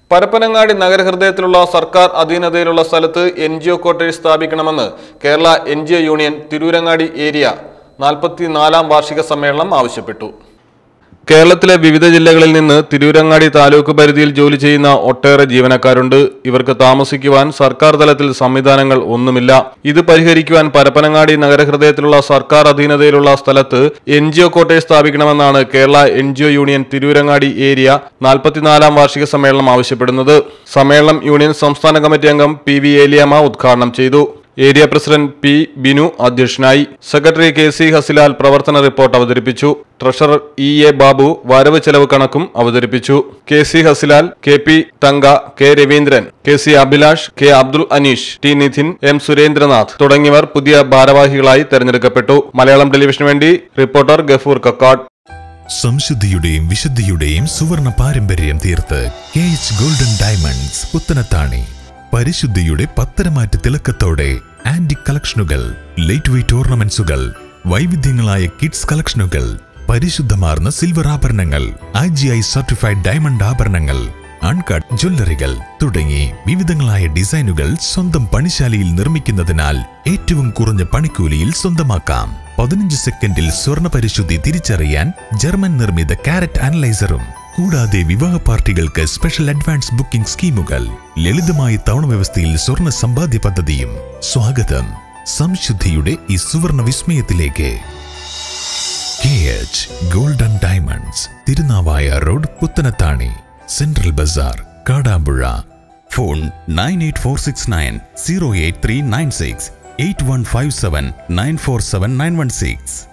പരപ്പനങ്ങാടി നഗരഹൃദയത്തിലുള്ള സർക്കാർ അധീനതയിലുള്ള സ്ഥലത്ത് എൻ ജി ഒ ക്വാർട്ടേഴ്സ് സ്ഥാപിക്കണമെന്ന് Kerala N G O union Tirurangadi area നാൽപ്പത്തിനാലാം വാർഷിക സമ്മേളനം ആവശ്യപ്പെട്ടു കേരളത്തിലെ വിവിധ ജില്ലകളിൽ നിന്ന് തിരൂരങ്ങാടി താലൂക്ക് പരിധിയിൽ ജോലി ചെയ്യുന്ന ഒട്ടേറെ ജീവനക്കാരുണ്ട് ഇവർക്ക് താമസിക്കുവാൻ സർക്കാർ തലത്തിൽ സംവിധാനങ്ങൾ ഒന്നുമില്ല ഇത് പരിഹരിക്കുവാൻ പരപ്പനങ്ങാടി നഗരഹൃദയത്തിലുള്ള സർക്കാർ അധീനതയിലുള്ള സ്ഥലത്ത് എൻ ജി ഒ കോട്ടേഴ്സ് സ്ഥാപിക്കണമെന്നാണ് Kerala N G O union Tirurangadi area നാൽപ്പത്തിനാലാം വാർഷിക സമ്മേളനം ആവശ്യപ്പെടുന്നത് സമ്മേളനം യൂണിയൻ സംസ്ഥാന കമ്മിറ്റി അംഗം പി വി ഏലിയാമ്മ ഉദ്ഘാടനം ചെയ്തു ഏരിയ പ്രസിഡന്റ് പി ബിനു അധ്യക്ഷനായി സെക്രട്ടറി കെ സി ഹസിലാൽ പ്രവർത്തന റിപ്പോർട്ട് അവതരിപ്പിച്ചു ട്രഷറർ ഇ എ ബാബു വരവ് ചെലവ് കണക്കും അവതരിപ്പിച്ചു K C Hasilal K P Thanka K Raveendran K C Abhilash K Abdul Aneesh T Nidhin M Surendranath തുടങ്ങിയവർ പുതിയ ഭാരവാഹികളായി തെരഞ്ഞെടുക്കപ്പെട്ടു മലയാളം ടെലിവിഷന് വേണ്ടി റിപ്പോർട്ടർ ഗഫൂർ കക്കാട് സംശുദ്ധിയുടെയും വിശുദ്ധിയുടെയും സുവർണ പാരമ്പര്യം തീർത്ത് K H golden diamonds Puthanathani പരിശുദ്ധിയുടെ പത്തരമാറ്റ് തിളക്കത്തോടെ ആന്റിക് കളക്ഷനുകൾ ലൈറ്റ് വെയ്റ്റ് ഓർണമെന്റ്സുകൾ വൈവിധ്യങ്ങളായ കിഡ്സ് കളക്ഷനുകൾ പരിശുദ്ധമാർന്ന സിൽവർ ആഭരണങ്ങൾ I G I certified diamond ആഭരണങ്ങൾ അൺകട്ട് ജ്വല്ലറികൾ തുടങ്ങി വിവിധങ്ങളായ ഡിസൈനുകൾ സ്വന്തം പണിശാലയിൽ നിർമ്മിക്കുന്നതിനാൽ ഏറ്റവും കുറഞ്ഞ പണിക്കൂലിയിൽ സ്വന്തമാക്കാം പതിനഞ്ച് സെക്കൻഡിൽ സ്വർണ്ണ പരിശുദ്ധി തിരിച്ചറിയാൻ ജർമ്മൻ നിർമ്മിത കാരറ്റ് അനലൈസറും കൂടാതെ വിവാഹ പാർട്ടികൾക്ക് സ്പെഷ്യൽ അഡ്വാൻസ് ബുക്കിംഗ് സ്കീമുകൾ ലളിതമായ തവണ വ്യവസ്ഥയിൽ സ്വർണ്ണ സമ്പാദ്യ പദ്ധതിയും സ്വാഗതം സംശുദ്ധിയുടെ ഈ സുവർണ വിസ്മയത്തിലേക്ക് K H golden diamonds Tirunavaya road Puthanathani central bazaar Kadampuzha phone nine eight four six nine zero eight three nine six eight one five seven nine four seven nine one six